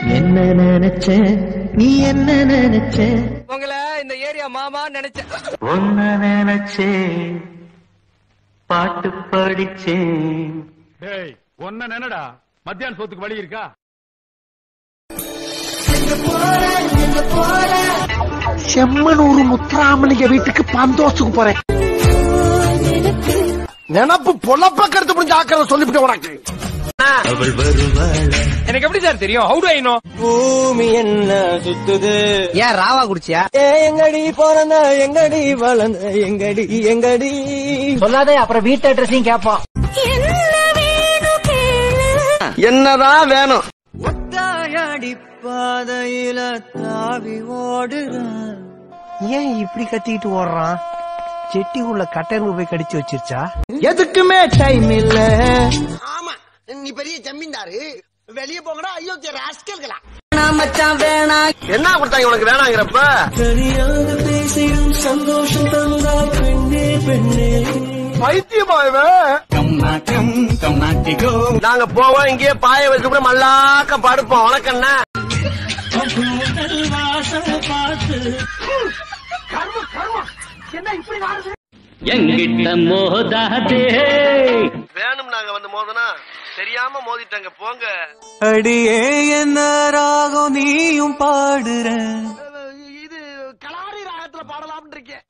என்ன நினைச்ச நீ என்ன நினைச்ச உங்களை இந்த ஏரியா மாமா நினைச்சேன் ஒன்ன நினைச்சே பாட்டு படிச்சேன் டேய் ஒன்ன நினைடா மத்தியான சோத்துக்கு வழி இருக்கா செம்மனூர் முத்துராமலிங்க வீட்டுக்கு பந்தோசுக்கு போறேன் நினப்பு பொழப்ப கருத்து முடிஞ்ச ஆக்கிறத சொல்லிவிட்டு உனக்கு எனக்கு எப்படி சார் தெரியும் ஹவு டு ஐ நோ பூமி என்ன சுத்துது ஏன் ராவா குடிச்சியா ஏ எங்கடி பிறந்த எங்கடி வளர்ந்த எங்கடி எங்கடி சொல்லாதே அப்புறம் வீட்டு அட்ரஸையும் கேட்பான் என்னதான் வேணும் ஒத்தாயடி பாதையில தாவி ஓடுறான் ஏன் இப்படி கத்திக்கிட்டு ஓடுறான் செட்டி உள்ள கட்டெரும்பு போய் கடிச்சு வச்சிருச்சா எதுக்குமே டைம் இல்ல ஆமா நீ பெரிய ஜமீன்தாரு வெளியே போங்கடா அயோக்கிய ராஸ்கல்களா மச்சான் வேணா என்ன கொடுத்தாங்க உனக்கு வேணாங்கிறப்ப தெரியாத பேசிடும் சந்தோஷம் தந்தா பெண்ணே பெண்ணே நாங்க போவோம் இங்கேயே பாய வச்சு கூட மல்லாக்க படுப்போம் உனக்கண்ணா எங்கிட்ட மோதாதே வேணும் நாங்க வந்து மோதனா தெரியாம மோதிட்டாங்க போங்க அடியே என்ன ராகம் நீயும் பாடுற இது கலாரி ராகத்துல பாடலாம்னு இருக்கேன்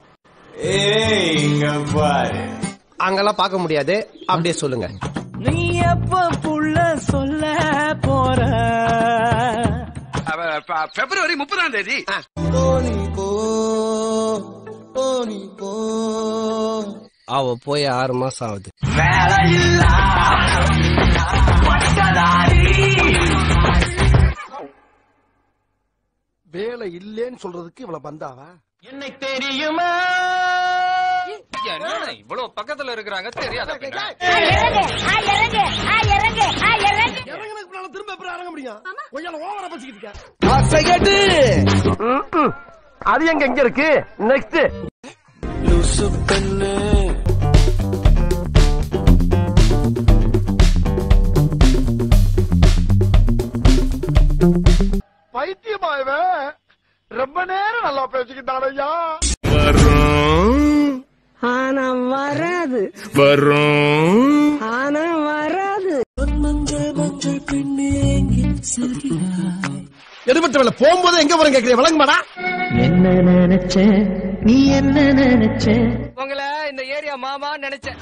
அங்கெல்லாம் பார்க்க முடியாது அப்படியே சொல்லுங்க நீ எப்ப புள்ள சொல்ல போற பிப்ரவரி முப்பதாம் தேதி போனி போ போனி போ அவ போய் ஆறு மாசம் ஆகுது வேலை இல்லேன்னு சொல்றதுக்கு இவ்வளவு பந்தாவா என்னை தெரியுமா என்ன இவ்வளவு பக்கத்துல இருக்கிறாங்க தெரியாத இறங்குனதுக்கு முன்னால திரும்ப எப்படி இறங்க முடியும் கொஞ்சம் ஓவரா பச்சிக்கிட்டு இருக்க அசைகட்டு அது எங்க எங்க இருக்கு நெக்ஸ்ட் லூசு பெண்ணு பைத்தியமாயவே ரொம்ப நேரம் நல்லா பேசிக்கிட்டான் ஐயா ஆனா வராது ஆனா வராது மஞ்சள் மஞ்சள் பெண்ணே சரியாய் எடுபட்ட வேலை போகும்போது எங்க போறேன் கேக்குறேன் விளங்குமாடா என்ன நினைச்ச நீ என்ன நினைச்ச உங்களை இந்த ஏரியா மாமா நினைச்சேன்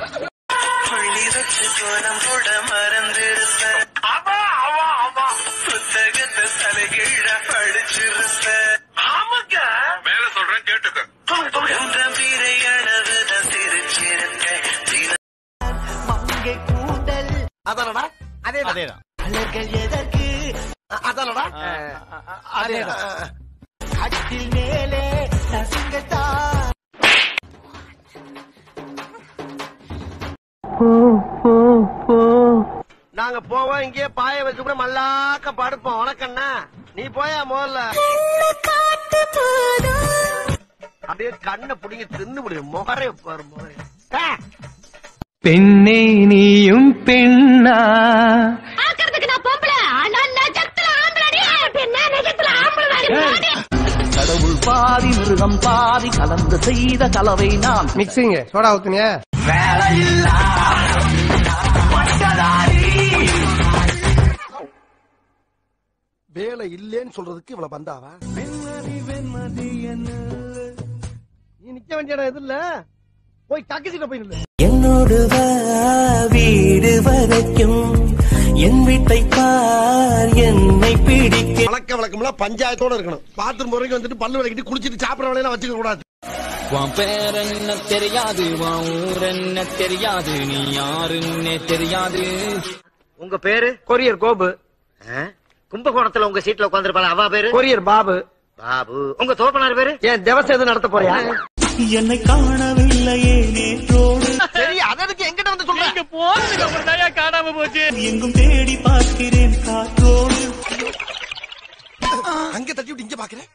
அதானடா அதேதான் மலர்கள் எதற்கு அ- அதானடா அதேதான் கட்டில் மேலே நசுங்கத்தான் நாங்க போவோம் இங்கேயே பாய வச்சு கூட மல்லாக்க படுப்போம் உனக்கண்ணா நீ போயா முதல்ல அப்படியே கண்ணை புடிங்க தின்னு முடியும் முகரே பாரு முகரே ஆ! பெண்ணே நீயும் பெண்ணா ஆக்கிறதுக்கு நான் பொம்பளை ஆனா நெஜத்துல ஆம்பளடி என்ன நெஜத்துல ஆம்பளை கடவுள் பாதி மிருகம் பாதி கலந்து செய்த கலவை நான் மிக்சிங்க சோடா ஊத்துனியா வேலை இல்லேன்னு சொல்றதுக்கு இவ்வளவு பந்தாவா நீ நிக்க வேண்டிய இடம் எது இல்ல போய் டாக்கிசிட்ட போய் நில்லு என்னோடு வா வீடு வரைக்கும் என் வீட்டை பார் என்னை பிடிக்க வழக்க வழக்கம்லாம் பஞ்சாயத்தோட இருக்கணும் பாத்ரூம் வரைக்கும் வந்துட்டு பல்லு விளக்கிட்டு குளிச்சிட்டு சாப்பிட வேலையெல்லாம் வச்சுக்க கூடாது உன் பேர் என்ன தெரியாது உன் ஊர் என்ன தெரியாது நீ யாருன்னே தெரியாது உங்க பேரு கொரியர் கோபு கும்பகோணத்துல உங்க சீட்ல உட்காந்துருப்பாங்க அவ பேரு கொரியர் பாபு பாபு உங்க தோப்பனார் பேரு ஏன் திவசம் எதுவும் நடத்த போறியா என்னை காணவில்லையே நேற்றோடு சரி அதற்கு எங்கிட்ட வந்து சொல்றேன் போனதுக்கு அப்புறம் தான் காணாம போச்சு எங்கும் தேடி பார்க்கிறேன் காற்றோடு அங்க தட்டி விட்டு இங்க பாக்குறேன்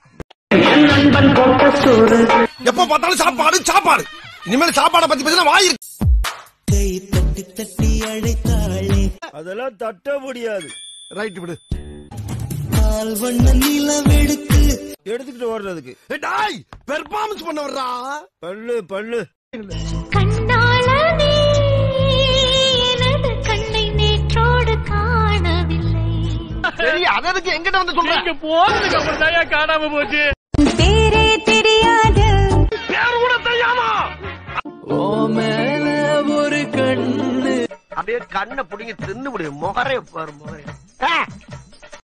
எப்ப பார்த்தாலும் சாப்பாடு சாப்பாடு இனிமேல் சாப்பாடை பத்தி பேசினா வாய் இருக்கு. கை தட்டி தட்டி அழைத்தாளே ரைட் விடு பால் வண்ண நிலவெடுத்து எடுத்துக்கிட்டு ஓடுறதுக்கு டாய் பெர்ஃபார்மன்ஸ் பண்ண வர்றா பல்லு பல்லு கண்ணாளனே எனது கண்ணை நேற்றோடு காணவில்லை சரி அதற்கு எங்கிட்ட வந்து சொல்ற நீங்க போனதுக்கு அப்புறம் தான் காணாம போச்சு பேரே தெரியாது ஓ மேல ஒரு கண்ணு அப்படியே கண்ணை புடிங்க தின்னு முடியும் முகரே பாரு முகரே